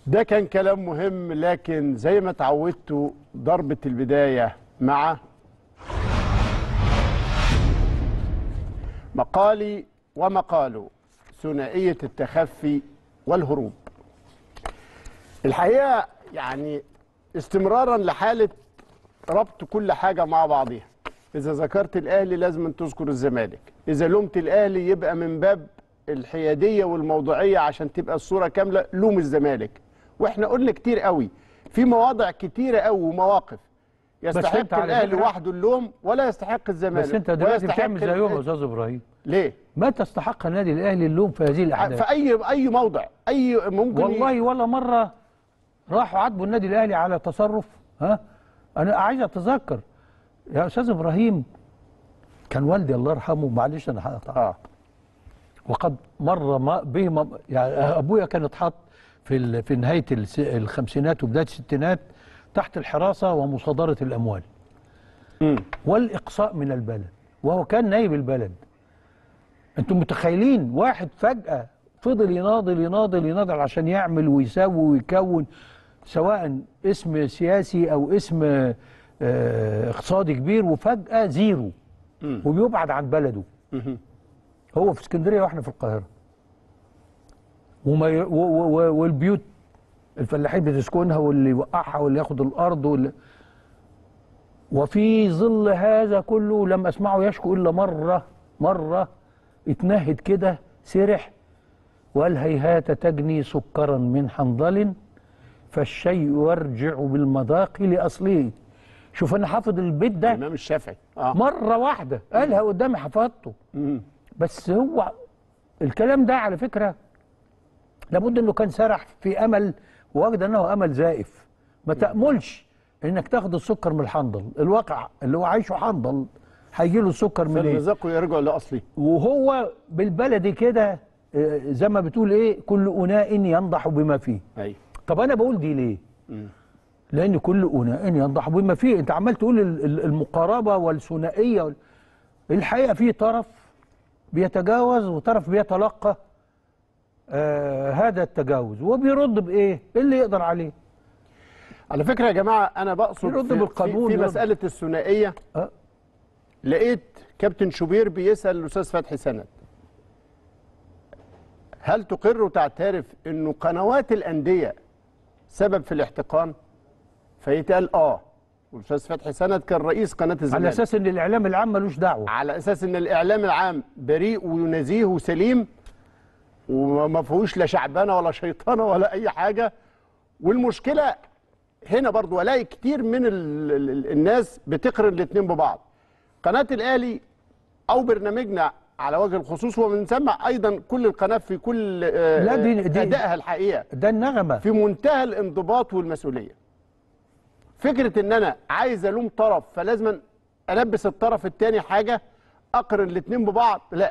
ده كان كلام مهم لكن زي ما اتعودتوا ضربة البداية مع مقالي ومقاله ثنائية التخفي والهروب الحقيقة يعني استمرارا لحالة ربط كل حاجة مع بعضها إذا ذكرت الأهلي لازم أن تذكر الزمالك إذا لومت الأهلي يبقى من باب الحيادية والموضوعية عشان تبقى الصورة كاملة لوم الزمالك وإحنا قلنا كتير قوي في مواضع كتيرة قوي ومواقف أنت يستحق على الأهلي فكرة- وحده اللوم ولا يستحق الزمالك بس انت دلوقتي ويستحق بتعمل ال- زيهم يا استاذ ابراهيم ليه؟ ما تستحق النادي الاهلي اللوم في هذه الاحداث في أي أي موضع أي ممكن ي- والله ولا مره راحوا عاتبوا النادي الاهلي على تصرف ها انا عايز اتذكر يا استاذ ابراهيم كان والدي الله يرحمه معلش انا هقطع آه وقد مر ما به ما يعني ابويا كان اتحط في ال- في نهايه الس- الخمسينات وبدايه الستينات تحت الحراسه ومصادره الاموال مم. والاقصاء من البلد وهو كان نايب البلد انتم متخيلين واحد فجاه فضل يناضل يناضل يناضل عشان يعمل ويسوي ويكون سواء اسم سياسي او اسم آه، اقتصادي كبير وفجاه زيرو مم. وبيبعد عن بلده مهم. هو في اسكندريه واحنا في القاهره وما ي... و... و... و... والبيوت الفلاحين بتسكنها واللي يوقعها واللي ياخد الارض واللي وفي ظل هذا كله لم اسمعه يشكو الا مره مره اتنهد كده سرح وقال هيهات تجني سكرا من حنظل فالشيء يرجع بالمذاق لاصله شوف انا حافظ البيت ده الإمام الشافعي آه مره واحده قالها قدامي حفظته مم. بس هو الكلام ده على فكرة لابد انه كان سرح في امل ووجد انه امل زائف ما تأملش انك تاخد السكر من الحنظل الواقع اللي هو عايشه حنظل هيجي له السكر من ايه فالرزاق يرجع لأصله وهو بالبلدي كده آه، زي ما بتقول ايه كل اناء ينضح بما فيه أيوه طب انا بقول دي ليه مم. لان كل اناء ينضح بما فيه انت عمال تقول ال- ال- المقاربه والثنائيه وال- الحقيقه في طرف بيتجاوز وطرف بيتلقى آه هذا التجاوز وبيرد بايه اللي يقدر عليه على فكرة يا جماعة أنا بقصد يرد في, بالقانون، في, في يرد. مسألة الثنائية آه. لقيت كابتن شوبير بيسأل الأستاذ فتحي سند هل تقر وتعترف إنه قنوات الأندية سبب في الاحتقان؟ فيتقال آه والأستاذ فتحي سند كان رئيس قناة الزمالك على اساس ان الاعلام العام ملوش دعوه على اساس ان الاعلام العام بريء ونزيه وسليم وما فيهوش لا شعبنه ولا شيطنه ولا اي حاجه والمشكله هنا برضو الاقي كتير من ال ال الناس بتقرن الاثنين ببعض قناه الاهلي او برنامجنا على وجه الخصوص وبنسمع ايضا كل القناه في كل آه، لا، دي- دي- ادائها الحقيقه ده النغمه في منتهى الانضباط والمسؤوليه فكره ان انا عايز الوم طرف فلازم البس الطرف الثاني حاجه اقرن الاثنين ببعض لا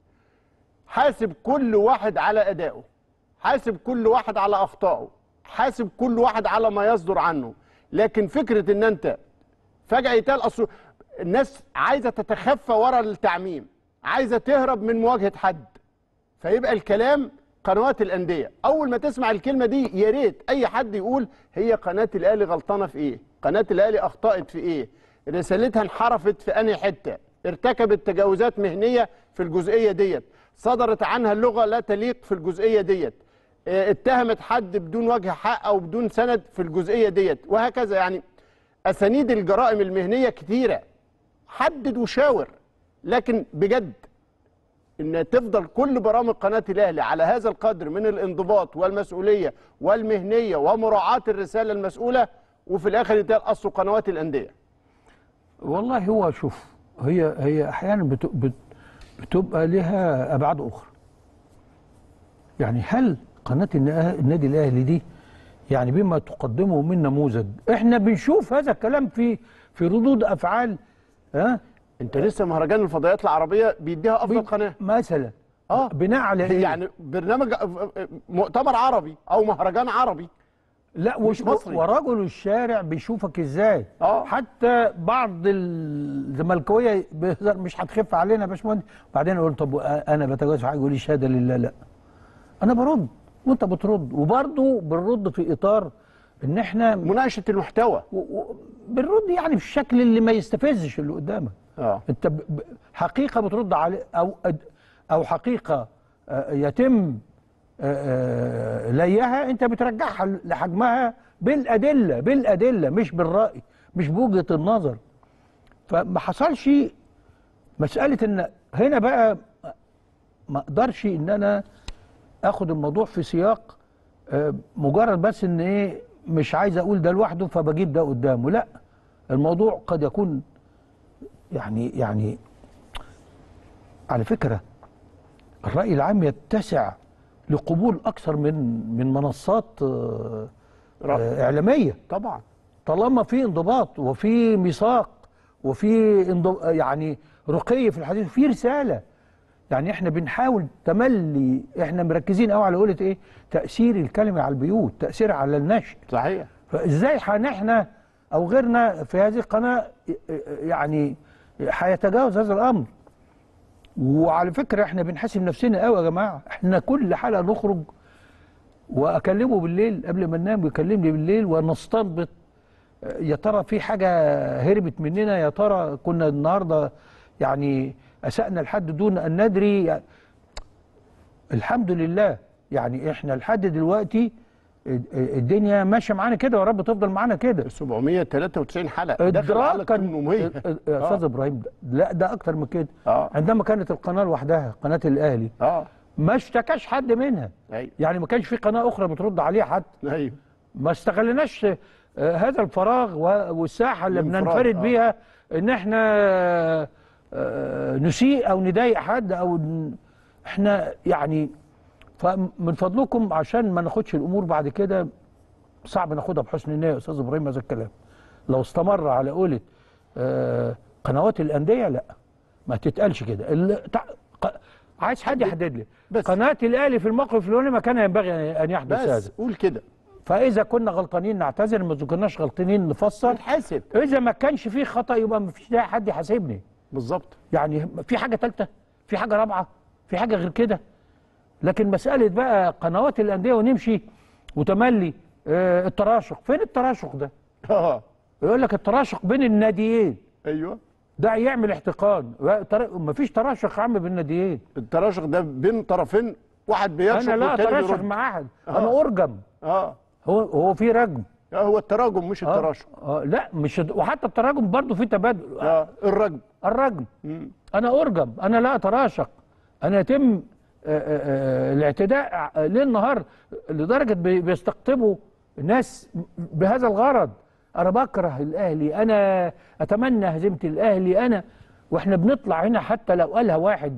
حاسب كل واحد على ادائه حاسب كل واحد على اخطائه حاسب كل واحد على ما يصدر عنه لكن فكره ان انت فجاه يتقال اصل الناس عايزه تتخفى ورا التعميم عايزه تهرب من مواجهه حد فيبقى الكلام قنوات الانديه اول ما تسمع الكلمه دي يا ريت اي حد يقول هي قناه الاهلي غلطانه في ايه قناه الاهلي اخطات في ايه رسالتها انحرفت في انهي حته ارتكبت تجاوزات مهنيه في الجزئيه ديت صدرت عنها اللغه لا تليق في الجزئيه ديت اه، اتهمت حد بدون وجه حق او بدون سند في الجزئيه ديت وهكذا يعني اسانيد الجرائم المهنيه كتيره حدد وشاور لكن بجد ان تفضل كل برامج قناه الاهلي على هذا القدر من الانضباط والمسؤوليه والمهنيه ومراعاه الرساله المسؤوله وفي الاخر يتقال اصل قنوات الانديه والله هو شوف هي هي احيانا بت- بت- بتبقى لها ابعاد اخرى يعني هل قناه النا- النادي الاهلي دي يعني بما تقدمه من نموذج احنا بنشوف هذا الكلام في في ردود افعال ها انت لسه مهرجان الفضائيات العربيه بيديها افضل بي- قناه مثلا اه بناء على ايه يعني برنامج مؤتمر عربي او مهرجان عربي لا مش وش مصري. ورجل الشارع بيشوفك ازاي آه. حتى بعض الزملكاويه بيهزر مش هتخف علينا يا باشمهندس بعدين اقول طب انا بتجاوز حاجه يقول لي شهاده لله لا انا برد وانت بترد وبرضه بنرد في اطار ان احنا مناقشه المحتوى و- و- بنرد يعني بالشكل اللي ما يستفزش اللي قدامك اه انت ب- ب- حقيقه بترد على او أد- او حقيقه آه، يتم آه، آه، ليها انت بترجعها لحجمها بالادله بالادله مش بالراي مش بوجهه النظر فما حصلش مساله ان هنا بقى ما اقدرش ان انا اخد الموضوع في سياق آه، مجرد بس ان ايه مش عايز اقول ده لوحده فبجيب ده قدامه لا الموضوع قد يكون يعني يعني على فكره الراي العام يتسع لقبول اكثر من من منصات آه، رأي. آه، اعلاميه طبعا طالما في انضباط وفي ميثاق وفي انض- يعني رقي في الحديث في رساله يعني احنا بنحاول تملي احنا مركزين قوي على قولة ايه تاثير الكلمه على البيوت تاثيرها على النشء صحيح فازاي حن احنا او غيرنا في هذه القناه يعني هيتجاوز هذا الامر وعلى فكره احنا بنحاسب نفسنا قوي يا جماعه احنا كل حلقه نخرج واكلمه بالليل قبل ما ننام ويكلمني بالليل ونستنبط يا ترى في حاجه هربت مننا يا ترى كنا النهارده يعني اسانا لحد دون ان ندري الحمد لله يعني احنا لحد دلوقتي الدنيا ماشيه معانا كده ويا رب تفضل معانا كده 793 حلقه داخل على ادراكا 800 يا استاذ ابراهيم ده- لا ده اكتر من كده اه عندما كانت القناه لوحدها قناه الاهلي اه ما اشتكاش حد منها ايوه يعني ما كانش في قناه اخرى بترد عليها حد ايوه ما استغلناش آه، هذا الفراغ و- والساحه اللي الانفراد، بننفرد آه. بيها ان احنا آه، آه، نسيء او نضايق حد او ن- احنا يعني فمن فضلكم عشان ما ناخدش الامور بعد كده صعب ناخدها بحسن النيه يا استاذ ابراهيم هذا الكلام لو استمر على قولة آه، قنوات الانديه لا ما تتقالش كده ال- تع- ق- عايز حد يحدد لي بس. قناه الاهلي في الموقف الفلاني ما كان ينبغي ان يحدث هذا بس قول كده فاذا كنا غلطانين نعتذر ما كناش غلطانين نفسر نتحاسب اذا ما كانش في خطا يبقى ما فيش داعي حد يحاسبني بالظبط يعني في حاجه ثالثه في حاجه رابعه في حاجه غير كده لكن مساله بقى قنوات الانديه ونمشي وتملي آه التراشق فين التراشق ده اه يقول لك التراشق بين الناديين ايوه ده يعمل احتقان ما فيش تراشق يا عم بين الناديين التراشق ده بين طرفين واحد بيرشق انا لا والتاني اتراشق بيرد. مع احد آه. انا ارجم اه هو هو في رجم آه، هو التراجم مش آه. التراشق آه لا مش وحتى التراجم برضه في تبادل اه الرجم الرجم مم. انا ارجم انا لا اتراشق انا يتم آه، آه، آه، الاعتداء آه، ليل نهار لدرجه بي- بيستقطبوا الناس بهذا الغرض انا بكره الاهلي انا اتمنى هزيمه الاهلي انا واحنا بنطلع هنا حتى لو قالها واحد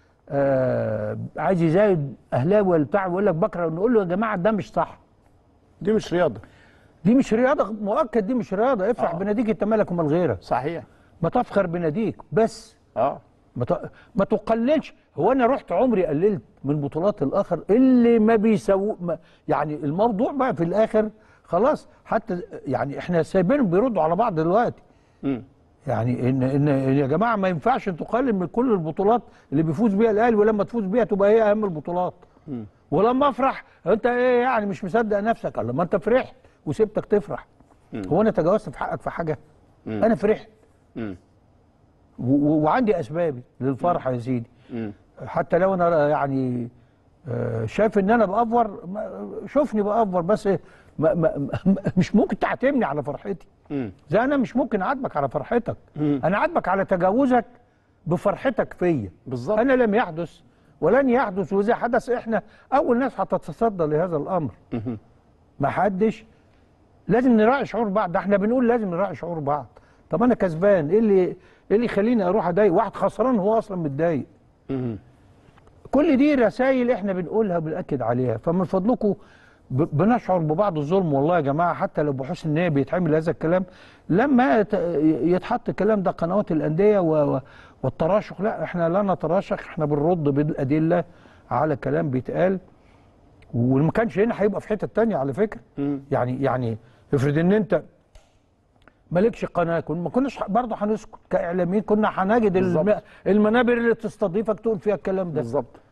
آه عايز يزايد اهلاوي ولا بتاع ويقول لك بكره نقول له يا جماعه ده مش صح دي مش رياضه دي مش رياضه مؤكد دي مش رياضه افرح آه. بناديك انت مالك ومال غيرك صحيح ما تفخر بناديك بس اه ما ت- ما تقللش هو انا رحت عمري قللت من بطولات الاخر اللي ما بيسووا ما يعني الموضوع بقى في الاخر خلاص حتى يعني احنا سايبينهم بيردوا على بعض دلوقتي مم. يعني ان ان إن يا جماعه ما ينفعش تقلل من كل البطولات اللي بيفوز بيها الاهلي ولما تفوز بيها تبقى هي اهم البطولات مم. ولما افرح انت ايه يعني مش مصدق نفسك قال ما انت فرحت وسبتك تفرح هو انا تجاوزت في حقك في حاجه مم. انا فرحت مم. و- و- وعندي اسبابي للفرحه يا سيدي مم. حتى لو انا يعني آه، شايف ان انا بافور ما- شوفني بافور بس ما ما ما- مش ممكن تعتمني على فرحتي مم. زي انا مش ممكن اعاتبك على فرحتك مم. انا عاتبك على تجاوزك بفرحتك فيا بالظبط انا لم يحدث ولن يحدث واذا حدث احنا اول ناس هتتصدى لهذا الامر مهم. ما حدش لازم نراعي شعور بعض ده احنا بنقول لازم نراعي شعور بعض طب انا كسبان ايه اللي ايه اللي يخليني اروح اضايق واحد خسران هو اصلا متضايق مهم. كل دي رسائل احنا بنقولها بنأكد عليها فمن فضلكم ب- بنشعر ببعض الظلم والله يا جماعه حتى لو بحسن النيه بيتعمل هذا الكلام لما يت- يتحط الكلام ده قنوات الانديه و- و- والتراشق لا احنا لا نتراشق احنا بنرد بالادله على كلام بيتقال وما كانش هنا هيبقى في حته تانية على فكره مم. يعني يعني افرض ان انت مالكش قناه كن ما كناش برضه هنسكت كاعلاميين كنا هنجد الم- بالظبط. المنابر اللي تستضيفك تقول فيها الكلام ده بالظبط